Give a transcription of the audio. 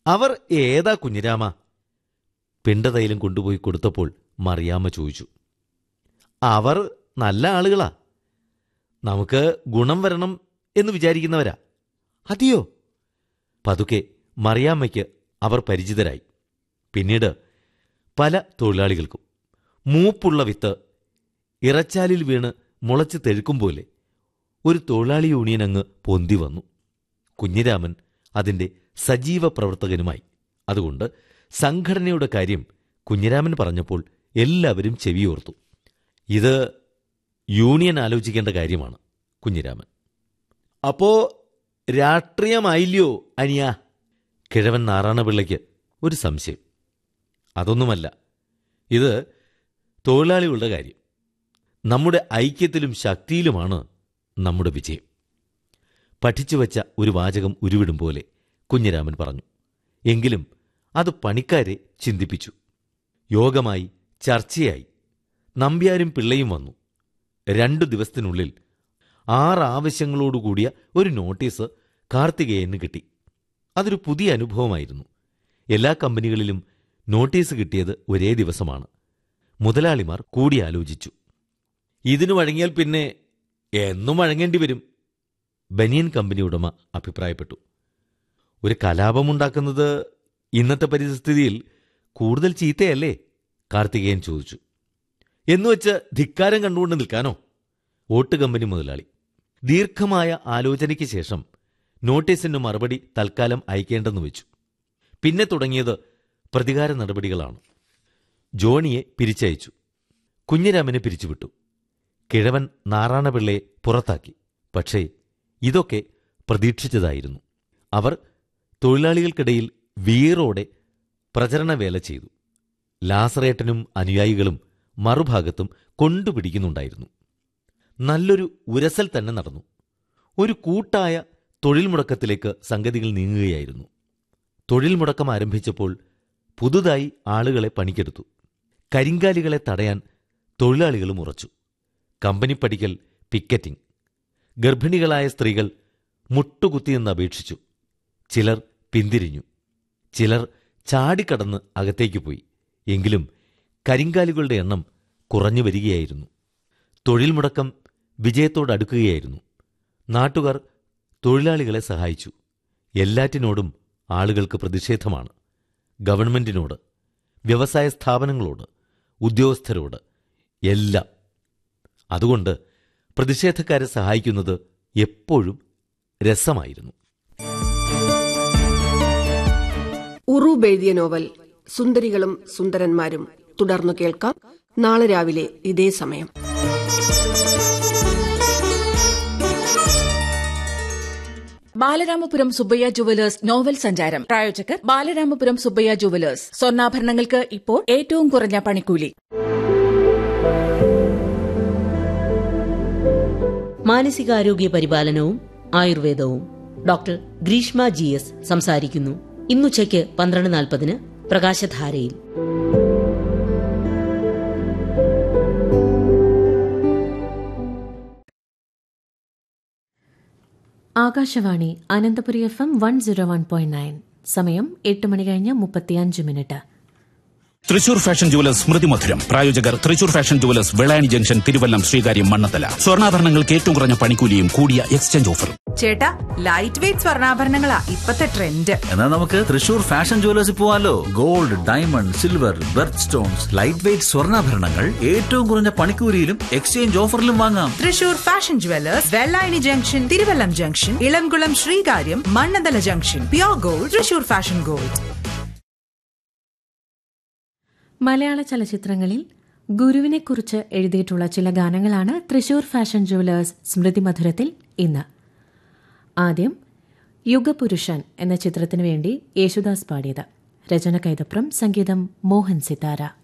അവർ ഏതാ കുഞ്ഞിരാമ പിണ്ടതൈലം കൊണ്ടുപോയി കൊടുത്തപ്പോൾ മറിയാമ്മ ചോദിച്ചു അവർ നല്ല ആളുകളാ നമുക്ക് ഗുണം വരണം എന്ന് വിചാരിക്കുന്നവരാ അതെയോ പതുക്കെ മറിയാമ്മയ്ക്ക് അവർ പരിചിതരായി പിന്നീട് പല തൊഴിലാളികൾക്കും മൂപ്പുള്ള വിത്ത് ഇറച്ചാലിൽ വീണ് മുളച്ച് തെഴുക്കും പോലെ ഒരു തൊഴിലാളി യൂണിയൻ അങ്ങ് പൊന്തി വന്നു കുഞ്ഞിരാമൻ അതിന്റെ സജീവ പ്രവർത്തകനുമായി അതുകൊണ്ട് സംഘടനയുടെ കാര്യം കുഞ്ഞിരാമൻ പറഞ്ഞപ്പോൾ എല്ലാവരും ചെവിയോർത്തു ഇത് യൂണിയൻ ആലോചിക്കേണ്ട കാര്യമാണ് കുഞ്ഞിരാമൻ അപ്പോ രാഷ്ട്രീയമായില്ലയോ അനിയ കിഴവൻ നാരായണപിള്ളയ്ക്ക് ഒരു സംശയം അതൊന്നുമല്ല ഇത് തൊഴിലാളികളുടെ കാര്യം നമ്മുടെ ഐക്യത്തിലും ശക്തിയിലുമാണ് നമ്മുടെ വിജയം പഠിച്ചു വച്ച ഒരു വാചകം ഉരുവിടും പോലെ കുഞ്ഞിരാമൻ പറഞ്ഞു എങ്കിലും അത് പണിക്കാരെ ചിന്തിപ്പിച്ചു യോഗമായി ചർച്ചയായി നമ്പ്യാരും പിള്ളയും വന്നു രണ്ടു ദിവസത്തിനുള്ളിൽ ആറ് ആവശ്യങ്ങളോടുകൂടിയ ഒരു നോട്ടീസ് കാർത്തികേയന് കിട്ടി അതൊരു പുതിയ അനുഭവമായിരുന്നു എല്ലാ കമ്പനികളിലും നോട്ടീസ് കിട്ടിയത് ഒരേ ദിവസമാണ് മുതലാളിമാർ കൂടിയാലോചിച്ചു ഇതിനു വഴങ്ങിയാൽ പിന്നെ എന്നും വഴങ്ങേണ്ടി വരും ബനിയൻ കമ്പനി ഉടമ അഭിപ്രായപ്പെട്ടു ഒരു കലാപമുണ്ടാക്കുന്നത് ഇന്നത്തെ പരിസ്ഥിതിയിൽ കൂടുതൽ ചീത്തയല്ലേ കാർത്തികേയൻ ചോദിച്ചു എന്നുവെച്ച് ധിക്കാരം കണ്ടുകൊണ്ട് നിൽക്കാനോ വോട്ട് കമ്പനി മുതലാളി ദീർഘമായ ആലോചനയ്ക്ക് ശേഷം നോട്ടീസിന് മറുപടി തൽക്കാലം അയക്കേണ്ടെന്ന് വെച്ചു പിന്നെ തുടങ്ങിയത് പ്രതികാര നടപടികളാണ് ജോണിയെ പിരിച്ചയച്ചു കുഞ്ഞിരാമനെ പിരിച്ചുവിട്ടു കിഴവൻ നാറാണപിള്ളയെ പുറത്താക്കി പക്ഷേ ഇതൊക്കെ പ്രതീക്ഷിച്ചതായിരുന്നു അവർ തൊഴിലാളികൾക്കിടയിൽ വീറോടെ പ്രചരണവേല ചെയ്തു ലാസറേട്ടനും അനുയായികളും മറുഭാഗത്തും കൊണ്ടുപിടിക്കുന്നുണ്ടായിരുന്നു നല്ലൊരു ഉരസൽ തന്നെ നടന്നു ഒരു കൂട്ടായ തൊഴിൽ മുടക്കത്തിലേക്ക് സംഗതികൾ നീങ്ങുകയായിരുന്നു തൊഴിൽ മുടക്കം ആരംഭിച്ചപ്പോൾ പുതുതായി ആളുകളെ പണിക്കെടുത്തു കരിങ്കാലികളെ തടയാൻ തൊഴിലാളികളും ഉറച്ചു കമ്പനി പഠിക്കൽ പിക്കറ്റിംഗ് ഗർഭിണികളായ സ്ത്രീകൾ മുട്ടുകുത്തിയെന്ന് അപേക്ഷിച്ചു ചിലർ പിന്തിരിഞ്ഞു ചിലർ ചാടിക്കടന്ന് അകത്തേക്ക് പോയി എങ്കിലും കരിങ്കാലികളുടെ എണ്ണം കുറഞ്ഞു വരികയായിരുന്നു തൊഴിൽ മുടക്കം വിജയത്തോടടുക്കുകയായിരുന്നു നാട്ടുകാർ തൊഴിലാളികളെ സഹായിച്ചു എല്ലാറ്റിനോടും ആളുകൾക്ക് പ്രതിഷേധമാണ് ഗവൺമെന്റിനോട് വ്യവസായ സ്ഥാപനങ്ങളോട് ഉദ്യോഗസ്ഥരോട് എല്ലാം അതുകൊണ്ട് പ്രതിഷേധക്കാരെ സഹായിക്കുന്നത് എപ്പോഴും രസമായിരുന്നു ഉറൂബ് എഴുതിയ നോവൽ സുന്ദരികളും സുന്ദരന്മാരും തുടർന്നു കേൾക്കാം നാളെ രാവിലെ ഇതേ സമയം ബാലരാമപുരം സുബ്ബയ്യ ജുവലേഴ്സ് നോവൽ സഞ്ചാരം പ്രായോജകർ ബാലരാമപുരം സുബ്ബയ്യ ജുവലേഴ്സ് സ്വർണ്ണാഭരണങ്ങൾക്ക് ഇപ്പോൾ ഏറ്റവും കുറഞ്ഞ പണിക്കൂലി മാനസികാരോഗ്യ പരിപാലനവും ആയുർവേദവും ഡോക്ടർ ഗ്രീഷ്മ ജി എസ് സംസാരിക്കുന്നു ഇന്നുച്ചയ്ക്ക് പന്ത്രണ്ട് നാൽപ്പതിന് പ്രകാശധാരയിൽ Akashvani Ananthapuri F M one zero one point nine സമയം എട്ട് മണി കഴിഞ്ഞ് മുപ്പത്തിയഞ്ച് minute Thrissur fashion jewellers Smrithi Madhuram പ്രായോജകർ Thrissur fashion jewellers Vellayani junction Thiruvallam Sreekaryam Mannanthala സ്വർണ്ണാഭരണങ്ങൾക്ക് ഏറ്റവും കുറഞ്ഞ പണിക്കൂലിയും കൂടിയ എക്സ്ചേഞ്ച് ഓഫറും ചേട്ടാ ലൈറ്റ് വെയിറ്റ് സ്വർണ്ണാഭരണങ്ങളാ ഇപ്പത്തെ ട്രെൻഡ് എന്നാ നമുക്ക് തൃശൂർ ഫാഷൻ ജുവലേഴ്സിൽ പോവാലോ gold diamond silver birth stones light weight സ്വർണ്ണാഭരണങ്ങൾ ഏറ്റവും കുറഞ്ഞ പണിക്കൂലിയിലും എക്സ്ചേഞ്ച് ഓഫറിലും വാങ്ങാം Thrissur fashion jewellers Vellayani junction Thiruvallam junction Elamkulam Sreekaryam Mannanthala junction pure gold Thrissur fashion gold Malayalam ചലച്ചിത്രങ്ങളിൽ ഗുരുവിനെക്കുറിച്ച് എഴുതിയിട്ടുള്ള ചില ഗാനങ്ങളാണ് തൃശൂർ ഫാഷൻ ജുവലേഴ്സ് സ്മൃതി മധുരത്തിൽ ഇന്ന് ആദ്യം യുഗപുരുഷൻ എന്ന ചിത്രത്തിനു വേണ്ടി യേശുദാസ് പാടിയത് രചന കൈതപ്രം സംഗീതം മോഹൻ സിതാര